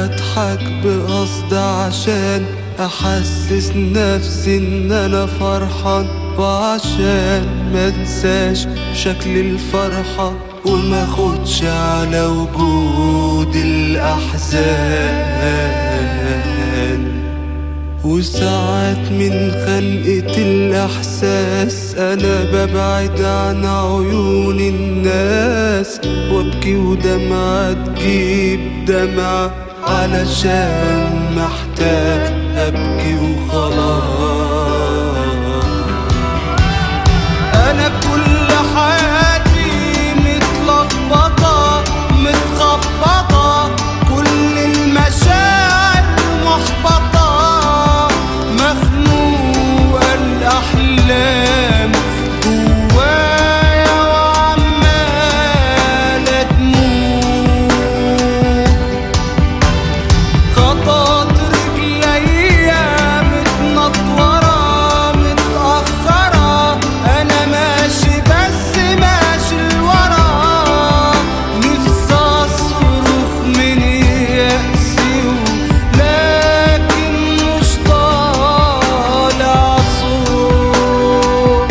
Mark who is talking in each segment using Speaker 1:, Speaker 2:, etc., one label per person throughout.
Speaker 1: بضحك بقصد عشان احسس نفسي ان انا فرحان وعشان ما انساش شكل الفرحة وما خدش على وجود الاحزان وساعات من خنقة الإحساس أنا ببعد عن عيون الناس وأبكي ودمعة تجيب دمعة علشان محتاج أبكي وخلاص أنا كل حياتي متلخبطة متخبطة كل المشاعر محبطة مخنوقة الأحلام جوايا وعمالة تموت خطوات رجليا متنطورة متأخرة أنا ماشي بس ماشي لورا نفسي أصرخ من يأسي لكن مش طالع صوت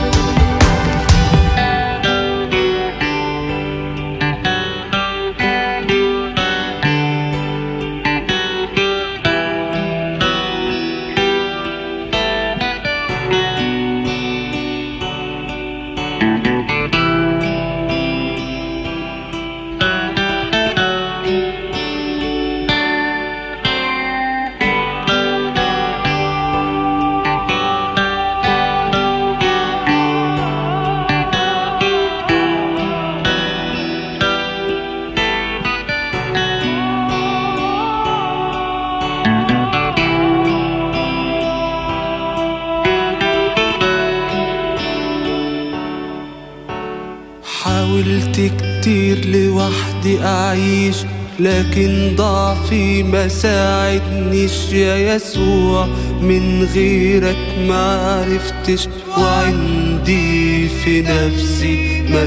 Speaker 1: حاولت كتير لوحدي أعيش لكن ضعفي ما ساعدنيش يا يسوع من غيرك ما عرفتش وعندي في نفسي ما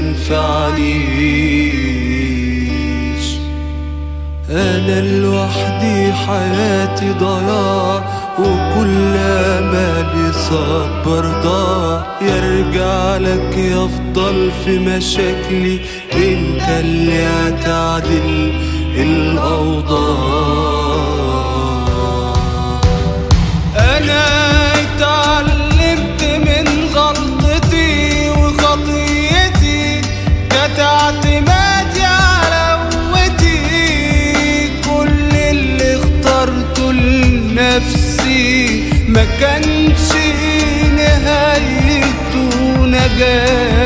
Speaker 1: نفعنيش أنا لوحدي حياتي ضياع وكل أمالي صبر ضاع يرجع لك يفضل في مشاكلي انت اللي هتعدل الأوضاع أنا اتعلمت من غلطتي وخطيتي كانت اعتمادي على قوتي كل اللي اخترته لنفسي ما كانش نهايته نجاة